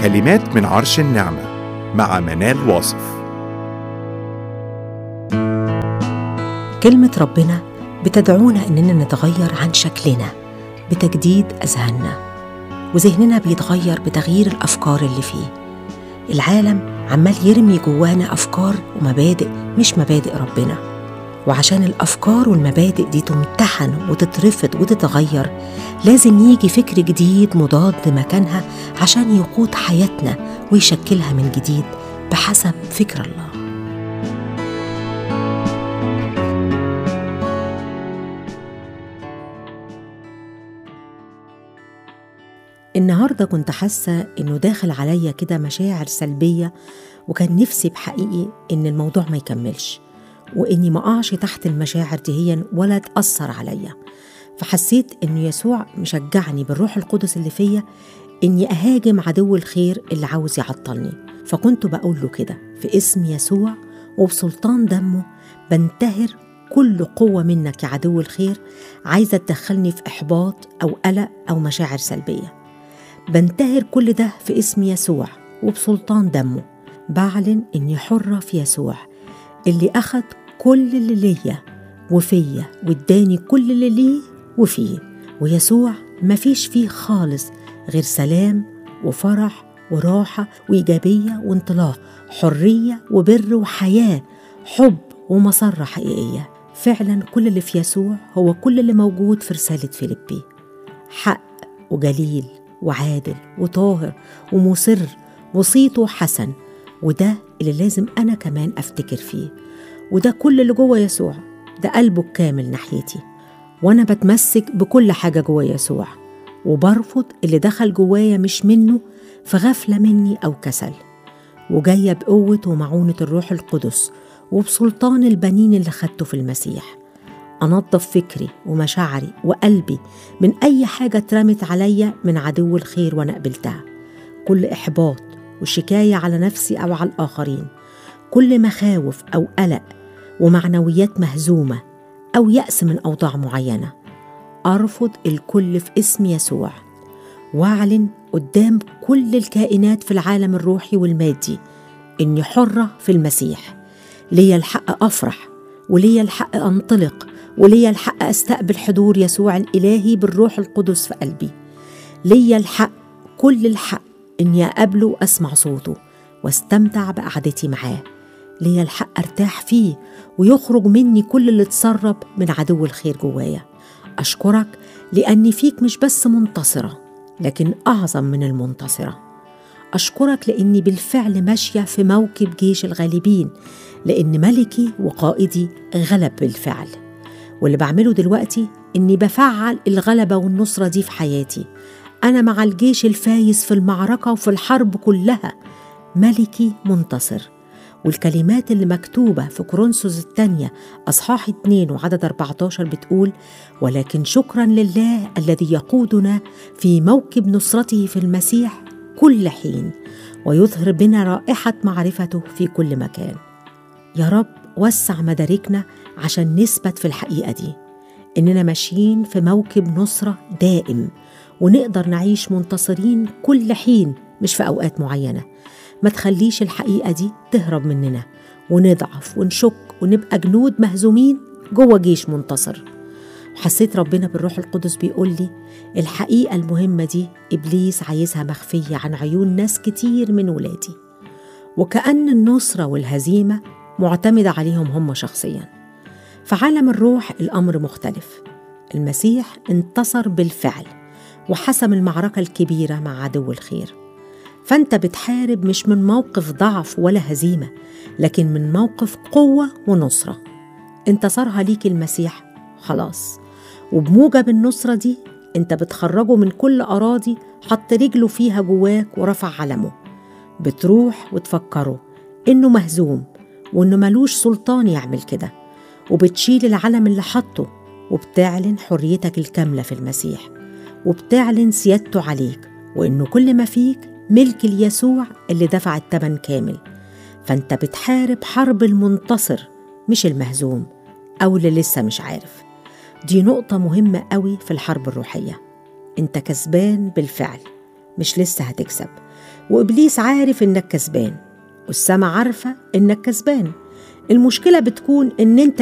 كلمات من عرش النعمة مع منال واصف كلمة ربنا بتدعونا إننا نتغير عن شكلنا بتجديد أذهاننا وذهننا بيتغير بتغيير الأفكار اللي فيه العالم عمال يرمي جوانا أفكار ومبادئ مش مبادئ ربنا وعشان الأفكار والمبادئ دي تمتحن وتترفض وتتغير لازم يجي فكر جديد مضاد مكانها عشان يقود حياتنا ويشكلها من جديد بحسب فكر الله النهارده كنت حاسه انه داخل عليا كده مشاعر سلبيه وكان نفسي بحقيقي ان الموضوع ما يكملش واني ما اقعش تحت المشاعر دي هي ولا تاثر عليا فحسيت ان يسوع مشجعني بالروح القدس اللي فيا اني اهاجم عدو الخير اللي عاوز يعطلني فكنت بقول له كده في اسم يسوع وبسلطان دمه بنتهر كل قوة منك يا عدو الخير عايزة تدخلني في إحباط أو قلق أو مشاعر سلبية بنتهر كل ده في اسم يسوع وبسلطان دمه بعلن إني حرة في يسوع اللي أخد كل اللي ليا وفيا واداني كل اللي ليه وفيه ويسوع مفيش فيه خالص غير سلام وفرح وراحة وإيجابية وانطلاق حرية وبر وحياة حب ومسرة حقيقية فعلا كل اللي في يسوع هو كل اللي موجود في رسالة فيليبي حق وجليل وعادل وطاهر ومصر وصيته حسن وده اللي لازم أنا كمان أفتكر فيه وده كل اللي جوه يسوع ده قلبه الكامل ناحيتي وأنا بتمسك بكل حاجة جوه يسوع وبرفض اللي دخل جوايا مش منه في غفلة مني أو كسل وجاية بقوة ومعونة الروح القدس وبسلطان البنين اللي خدته في المسيح أنظف فكري ومشاعري وقلبي من أي حاجة اترمت عليا من عدو الخير وأنا قبلتها كل إحباط وشكاية على نفسي أو على الآخرين كل مخاوف أو قلق ومعنويات مهزومة أو يأس من أوضاع معينة أرفض الكل في اسم يسوع وأعلن قدام كل الكائنات في العالم الروحي والمادي إني حرة في المسيح ليا الحق أفرح وليا الحق أنطلق وليا الحق أستقبل حضور يسوع الإلهي بالروح القدس في قلبي ليا الحق كل الحق إني أقابله وأسمع صوته واستمتع بقعدتي معاه ليا الحق أرتاح فيه ويخرج مني كل اللي اتسرب من عدو الخير جوايا أشكرك لأني فيك مش بس منتصرة لكن أعظم من المنتصرة أشكرك لأني بالفعل ماشية في موكب جيش الغالبين لأن ملكي وقائدي غلب بالفعل واللي بعمله دلوقتي إني بفعل الغلبة والنصرة دي في حياتي أنا مع الجيش الفايز في المعركة وفي الحرب كلها ملكي منتصر والكلمات اللي مكتوبة في كورنثوس الثانية أصحاح 2 وعدد 14 بتقول ولكن شكرا لله الذي يقودنا في موكب نصرته في المسيح كل حين ويظهر بنا رائحة معرفته في كل مكان يا رب وسع مداركنا عشان نثبت في الحقيقة دي إننا ماشيين في موكب نصرة دائم ونقدر نعيش منتصرين كل حين مش في أوقات معينة ما تخليش الحقيقة دي تهرب مننا ونضعف ونشك ونبقى جنود مهزومين جوه جيش منتصر وحسيت ربنا بالروح القدس بيقول لي الحقيقة المهمة دي إبليس عايزها مخفية عن عيون ناس كتير من ولادي وكأن النصرة والهزيمة معتمدة عليهم هم شخصيا في عالم الروح الأمر مختلف المسيح انتصر بالفعل وحسم المعركة الكبيرة مع عدو الخير فأنت بتحارب مش من موقف ضعف ولا هزيمة لكن من موقف قوة ونصرة انتصرها ليك المسيح خلاص وبموجب النصرة دي انت بتخرجه من كل أراضي حط رجله فيها جواك ورفع علمه بتروح وتفكره إنه مهزوم وإنه ملوش سلطان يعمل كده وبتشيل العلم اللي حطه وبتعلن حريتك الكاملة في المسيح وبتعلن سيادته عليك وإنه كل ما فيك ملك ليسوع اللي دفع التمن كامل فأنت بتحارب حرب المنتصر مش المهزوم أو اللي لسه مش عارف دي نقطة مهمة قوي في الحرب الروحية أنت كسبان بالفعل مش لسه هتكسب وإبليس عارف إنك كسبان والسما عارفة إنك كسبان المشكلة بتكون إن أنت